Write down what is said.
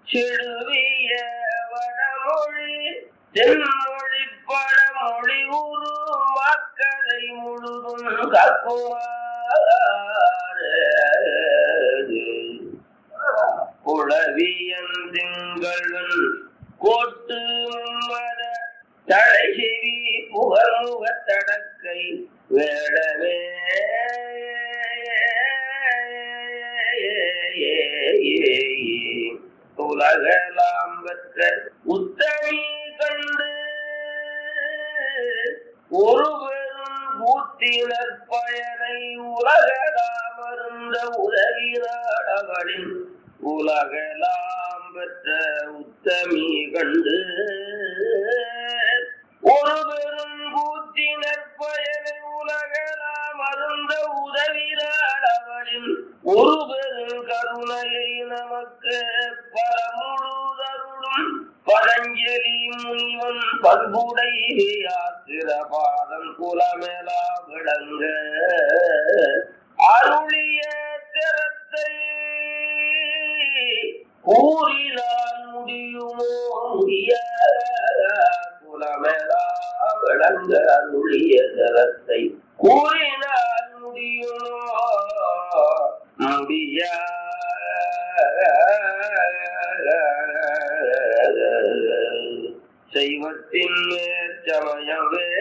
செழுவிய வடமொழி தென்மொழி படமொழி உரு மக்கதை முழுதும் கக்குமாறு குளவியன் திங்களும் கோட்டு மர தடை செவி புகழ்முக தடக்கை வேடவே உலகலாம் பெற்ற உத்தமி கண்டு ஒரு பெரும் கூத்தினர் பயனை உலகலாம் அருந்த உதவினாடவளின் உலகலாம் பெற்ற உத்தமி கண்டு ஒரு பெரும் கூத்தினர் பயனை உலகலாம் அருந்த உதவினாடவளின் ஒரு பெரும் கருணையை நமக்கு பரமுழுதருளும் பதஞ்சலி முனிவன் பண்புடை ஆத்திரபாதன் குலமேலா விளங்க அருளிய திறத்தை கூறினால் முடியுமோ முடிய குலமேலா விளங்க அருளிய திறத்தை கூறினால் முடியுமோ முடியா செய்வத்தின் மேற்சமயம் வேத